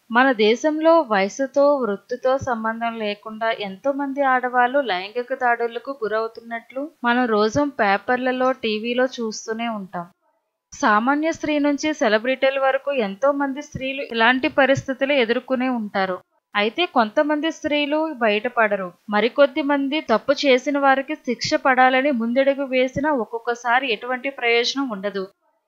మన దేశంలో వయసుతో, వృత్తితో సంబంధం లేకుండా ఎంతో మంది ఆడవాళ్లు లైంగిక దాడులకు గురవుతున్నట్లు మనం రోజూ పేపర్లలో, టీవీలో చూస్తూనే ఉంటాం. సామాన్య స్త్రీ నుంచి సెలబ్రిటీల వరకు ఎంతో మంది స్త్రీలు ఇలాంటి పరిస్థితులు ఎదుర్కొనే ఉంటారు. అయితే కొంతమంది స్త్రీలు బయటపడరు. మరికొద్ది మంది తప్పు చేసిన వారికి శిక్ష పడాలని ముందడుగు వేసినా ఒక్కొక్కసారి ఎటువంటి ప్రయోజనం ఉండదు.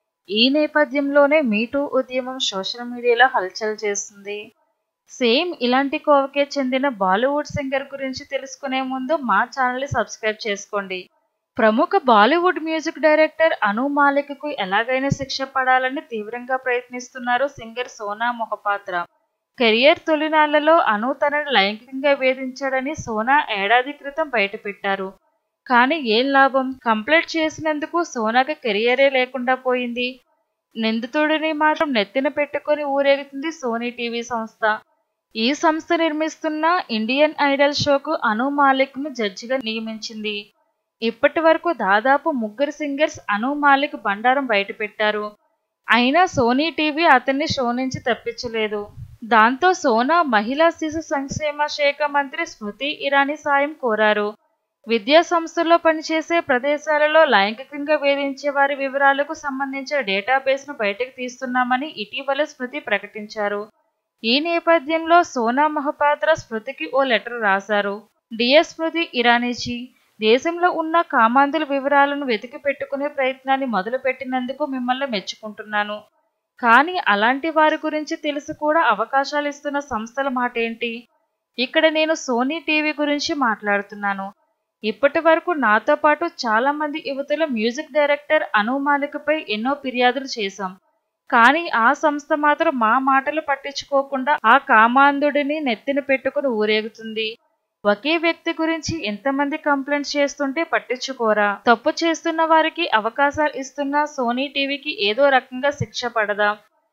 ఈ నేపథ్యంలోనే మీటూ ఉద్యమం సోషల్ మీడియాలో హల్చల్ చేస్తుంది. సేమ్ ఇలాంటి కోవకే చెందిన బాలీవుడ్ సింగర్ గురించి తెలుసుకునే ముందు మా ఛానల్ని సబ్స్క్రైబ్ చేసుకోండి. ప్రముఖ బాలీవుడ్ మ్యూజిక్ డైరెక్టర్ అను మాలిక్కు ఎలాగైనా శిక్ష పడాలని తీవ్రంగా ప్రయత్నిస్తున్నారు సింగర్ సోనా మొహపాత్ర. కెరీర్ తొలినాళ్లలో అను తనని లైంగికంగా వేధించాడని సోనా ఏడాది క్రితం బయటపెట్టారు. కానీ ఏం లాభం కంప్లైంట్ చేసినందుకు సోనాకి కెరీరే లేకుండా పోయింది. నిందితుడిని మాత్రం నెత్తిన పెట్టుకుని ఊరేగుతుంది సోనీ టీవీ సంస్థ. ఈ సంస్థ నిర్మిస్తున్న ఇండియన్ ఐడల్ షోకు అను మాలిక్ను జడ్జిగా నియమించింది. ఇప్పటి వరకు దాదాపు ముగ్గురు సింగర్స్ అను మాలిక్ బండారం బయటపెట్టారు. అయినా సోనీ టీవీ అతన్ని షో నుంచి తప్పించలేదు. దాంతో సోనా మహిళా శిశు సంక్షేమ శాఖ మంత్రి స్మృతి ఇరానీ సాయం కోరారు. విద్యా సంస్థల్లో పనిచేసే ప్రదేశాలలో లైంగికంగా వేధించే వారి వివరాలకు సంబంధించిన డేటాబేస్ను బయటకు తీస్తున్నామని ఇటీవలే స్మృతి ప్రకటించారు. ఈ నేపథ్యంలో సోనా మొహపాత్ర స్మృతికి ఓ లెటర్ రాశారు. డియర్ స్మృతి ఇరానీజీ దేశంలో ఉన్న కామాంధుల వివరాలను వెతికి పెట్టుకునే ప్రయత్నాన్ని మొదలుపెట్టినందుకు మిమ్మల్ని మెచ్చుకుంటున్నాను. కానీ అలాంటి వారి గురించి తెలిసి కూడా అవకాశాలిస్తున్న సంస్థల మాటేంటి? ఇక్కడ నేను సోనీ టీవీ గురించి మాట్లాడుతున్నాను. ఇప్పటి వరకు నాతో పాటు చాలా మంది యువతులు మ్యూజిక్ డైరెక్టర్ అను మాలిక్పై ఎన్నో ఫిర్యాదులు చేశాం. కానీ ఆ సంస్థ మాత్రం మా మాటలు పట్టించుకోకుండా ఆ కామాంధుడిని నెత్తిన పెట్టుకుని ఊరేగుతుంది. ఒకే వ్యక్తి గురించి ఇంతమంది కంప్లైంట్స్ చేస్తుంటే పట్టించుకోరా? తప్పు చేస్తున్న వారికి అవకాశాలు ఇస్తున్న సోనీ టీవీకి ఏదో రకంగా శిక్ష పడదా?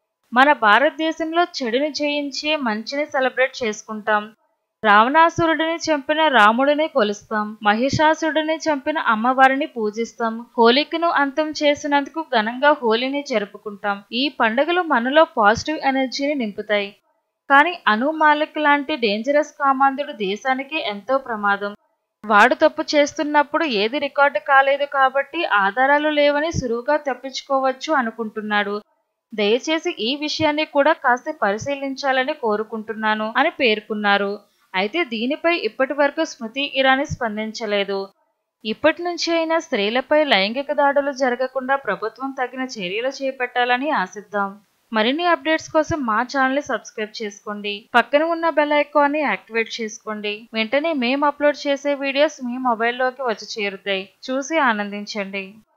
మన భారతదేశంలో చెడుని జయించి మంచిని సెలబ్రేట్ చేసుకుంటాం. రావణాసురుడిని చంపిన రాముడిని కొలుస్తాం. మహిషాసురుడిని చంపిన అమ్మవారిని పూజిస్తాం. హోళికను అంతం చేసినందుకు ఘనంగా హోళీని జరుపుకుంటాం. ఈ పండుగలు మనలో పాజిటివ్ ఎనర్జీని నింపుతాయి. కానీ అను మాలిక్ లాంటి డేంజరస్ కామాంధుడు దేశానికి ఎంతో ప్రమాదం. వాడు తప్పు చేస్తున్నప్పుడు ఏదీ రికార్డు కాలేదు కాబట్టి ఆధారాలు లేవని సులువుగా తప్పించుకోవచ్చు అనుకుంటున్నాడు. దయచేసి ఈ విషయాన్ని కూడా కాస్త పరిశీలించాలని కోరుకుంటున్నాను అని పేర్కొన్నారు. అయితే దీనిపై ఇప్పటి వరకు స్మృతి ఇరానీ స్పందించలేదు. ఇప్పటి నుంచి అయినా స్త్రీలపై లైంగిక దాడులు జరగకుండా ప్రభుత్వం తగిన చర్యలు చేపట్టాలని ఆశిద్దాం. మరిన్ని అప్డేట్స్ కోసం మా ఛానల్ని సబ్స్క్రైబ్ చేసుకోండి. పక్కన ఉన్న బెల్ ఐకాన్ని యాక్టివేట్ చేసుకోండి. వెంటనే మేం అప్లోడ్ చేసే వీడియోస్ మీ మొబైల్లోకి వచ్చి చేరుతాయి. చూసి ఆనందించండి.